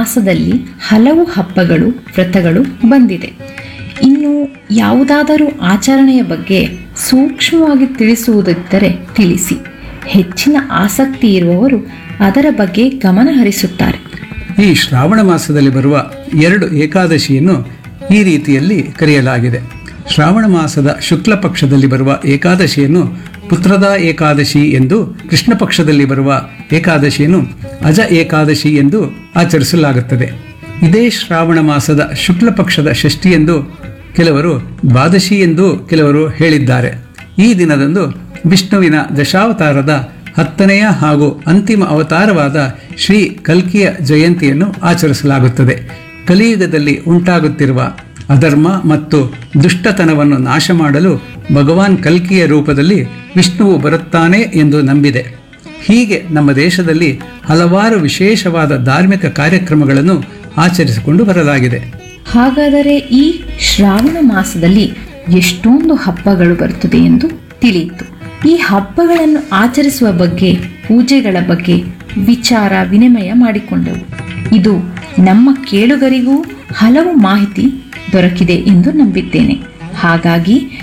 ಮಾಸದಲ್ಲಿ ಹಲವು ಹಬ್ಬಗಳು ವ್ರತಗಳು ಬಂದಿದೆ ಇನ್ನು ಯಾವುದಾದರೂ ಆಚರಣೆಯ ಬಗ್ಗೆ ಸೂಕ್ಷ್ಮವಾಗಿ ತಿಳಿಸುವುದಿದ್ದರೆ ತಿಳಿಸಿ ಹೆಚ್ಚಿನ ಆಸಕ್ತಿ ಇರುವವರು ಅದರ ಬಗ್ಗೆ ಗಮನ ಹರಿಸುತ್ತಾರೆ ಈ ಶ್ರಾವಣ ಮಾಸದಲ್ಲಿ ಬರುವ ಎರಡು ಏಕಾದಶಿಯನ್ನು ಈ ರೀತಿಯಲ್ಲಿ ಕರೆಯಲಾಗಿದೆ ಶ್ರಾವಣ ಮಾಸದ ಶುಕ್ಲ ಪಕ್ಷದಲ್ಲಿ ಬರುವ ಏಕಾದಶಿಯನ್ನು ಪುತ್ರದ ಏಕಾದಶಿ ಎಂದು ಕೃಷ್ಣ ಪಕ್ಷದಲ್ಲಿ ಬರುವ ಏಕಾದಶಿಯನ್ನು ಅಜ ಏಕಾದಶಿ ಎಂದು ಆಚರಿಸಲಾಗುತ್ತದೆ ಇದೇ ಶ್ರಾವಣ ಮಾಸದ ಶುಕ್ಲ ಪಕ್ಷದ ಷಷ್ಠಿ ಎಂದು ಕೆಲವರು ದ್ವಾದಶಿ ಎಂದು ಕೆಲವರು ಹೇಳಿದ್ದಾರೆ ಈ ದಿನದಂದು ವಿಷ್ಣುವಿನ ದಶಾವತಾರದ ಹತ್ತನೆಯ ಹಾಗೂ ಅಂತಿಮ ಅವತಾರವಾದ ಶ್ರೀ ಕಲ್ಕಿಯ ಜಯಂತಿಯನ್ನು ಆಚರಿಸಲಾಗುತ್ತದೆ ಕಲಿಯುಗದಲ್ಲಿ ಉಂಟಾಗುತ್ತಿರುವ ಅಧರ್ಮ ಮತ್ತು ದುಷ್ಟತನವನ್ನು ನಾಶ ಮಾಡಲು ಭಗವಾನ್ ಕಲ್ಕಿಯ ರೂಪದಲ್ಲಿ ವಿಷ್ಣುವು ಬರುತ್ತಾನೆ ಎಂದು ನಂಬಿದೆ ಹೀಗೆ ನಮ್ಮ ದೇಶದಲ್ಲಿ ಹಲವಾರು ವಿಶೇಷವಾದ ಧಾರ್ಮಿಕ ಕಾರ್ಯಕ್ರಮಗಳನ್ನು ಆಚರಿಸಿಕೊಂಡು ಬರಲಾಗಿದೆ ಹಾಗಾದರೆ ಈ ಶ್ರಾವಣ ಮಾಸದಲ್ಲಿ ಎಷ್ಟೊಂದು ಹಬ್ಬಗಳು ಬರುತ್ತದೆ ಎಂದು ತಿಳಿಯಿತು ಈ ಹಬ್ಬಗಳನ್ನು ಆಚರಿಸುವ ಬಗ್ಗೆ ಪೂಜೆಗಳ ಬಗ್ಗೆ ವಿಚಾರ ವಿನಿಮಯ ಮಾಡಿಕೊಂಡವು ಇದು ನಮ್ಮ ಕೇಳುಗರಿಗೂ ಹಲವು ಮಾಹಿತಿ ದೊರಕಿದೆ ಎಂದು ನಂಬಿದ್ದೇನೆ ಹಾಗಾಗಿ